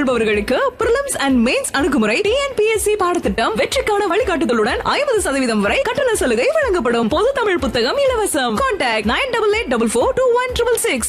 கொள்பவர்களுக்கு prelims and mains அணுகுமுறை TNPSC பாடத்திட்டம் வெற்றிக்கான வழிகாட்டுதலுடன் ஐம்பது சதவீதம் வரை கட்டண சலுகை வழங்கப்படும் பொது தமிழ் புத்தகம் இலவசம் contact nine double eight double four two one triple six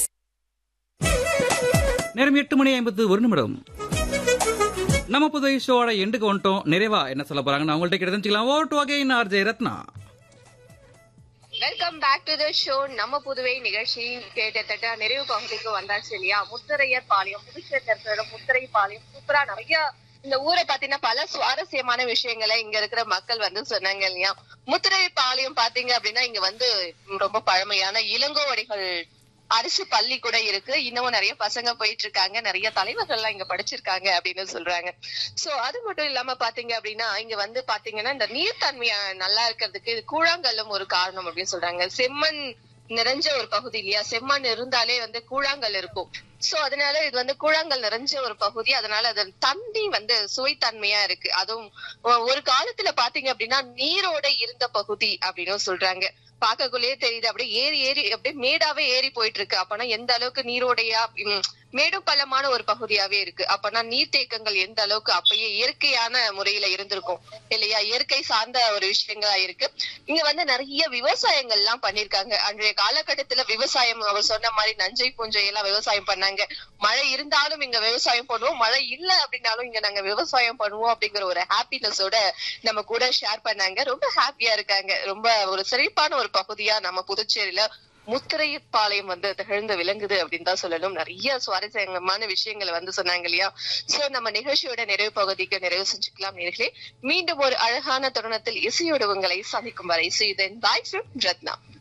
நேரம் எட்டு மணி ஐம்பத்து ஒரு நிமிடம் நம்ம புதுவை ஷோட எண்டுக்கு வந்துட்டோம் நிறைவா என்ன சொல்ல போறாங்கன்னு அவங்கள்ட்ட கிட்ட தெரிஞ்சுக்கலாம் ஓட்டு வகை RJ Ratna welcome back to the show நம்ம புதுவை நிகழ்ச்சி கிட்டத்தட்ட நிறைவு பகுதிக்கு வந்தாச்சு இல்லையா முத்தரையர் பாளையம் புதுச்சேரியில் இருக்கிற முத்தரை பாளையம் சூப்பரா நிறைய இந்த ஊரை பாத்தீங்கன்னா பல சுவாரஸ்யமான விஷயங்களை இங்க இருக்கிற மக்கள் வந்து சொன்னாங்க இல்லையா முத்திரை பாளையம் பாத்தீங்க அப்படின்னா இங்க வந்து ரொம்ப பழமையான இளங்கோவடிகள் அரசு பள்ளி கூட இருக்கு இன்னமும் நிறைய பசங்க போயிட்டு இருக்காங்க நிறைய தலைவர்கள் எல்லாம் இங்க படிச்சிருக்காங்க அப்படின்னு சொல்றாங்க சோ அது மட்டும் இல்லாம பாத்தீங்க அப்படின்னா இங்க வந்து பாத்தீங்கன்னா இந்த நீர்த்தன்மையா நல்லா இருக்கிறதுக்கு இது கூழாங்கல்லும் ஒரு காரணம் அப்படின்னு சொல்றாங்க செம்மண் நிறைஞ்ச ஒரு பகுதி இல்லையா செம்மண் இருந்தாலே வந்து கூழாங்கல் இருக்கும் சோ அதனால இது வந்து கூழாங்கல் நிறைஞ்ச ஒரு பகுதி அதனால அது தண்ணி வந்து சுவைத்தன்மையா இருக்கு அதுவும் ஒ- ஒரு காலத்துல பாத்தீங்க அப்படின்னா நீரோட இருந்த பகுதி அப்படின்னு சொல்றாங்க பார்க்கக்குள்ளேயே தெரியுது அப்படியே ஏறி ஏறி அப்படியே மேடாவே ஏறி போயிட்டு இருக்கு அப்பனா எந்த அளவுக்கு நீரோடையா ம், மேடும் பள்ளமான ஒரு பகுதியாவே இருக்கு அப்பனா நீர்த்தேக்கங்கள் எந்த அளவுக்கு அப்பயே இயற்கையான முறையில இருந்திருக்கும் இல்லையா இயற்கை சார்ந்த ஒரு விஷயங்களா இருக்கு இங்க வந்து நிறைய விவசாயங்கள் எல்லாம் பண்ணிருக்காங்க அன்றைய காலகட்டத்துல விவசாயம் அவர் சொன்ன மாதிரி நஞ்சை பூஞ்சை எல்லாம் விவசாயம் பண்ணாங்க மழை இருந்தாலும் இங்க விவசாயம் பண்ணுவோம் மழை இல்ல அப்படின்னாலும் இங்க நாங்க விவசாயம் பண்ணுவோம் அப்படிங்கிற ஒரு ஹாப்பினஸோட நம்ம கூட ஷேர் பண்ணாங்க ரொம்ப ஹாப்பியா இருக்காங்க ரொம்ப ஒரு செழிப்பான ஒரு பகுதியா நம்ம புதுச்சேரியில முத்திரைப்பாளையம் வந்து திகழ்ந்து விளங்குது அப்படின்னு தான் சொல்லணும் நிறைய சுவாரஸ்யமான விஷயங்களை வந்து சொன்னாங்க இல்லையா சோ நம்ம நிகழ்ச்சியோட நிறைவு பகுதிக்கு நிறைவு செஞ்சுக்கலாம் நேர்களே மீண்டும் ஒரு அழகான தருணத்தில் இசையோடு உங்களை சந்திக்கும் வரை சீதன் பாய் ரத்னா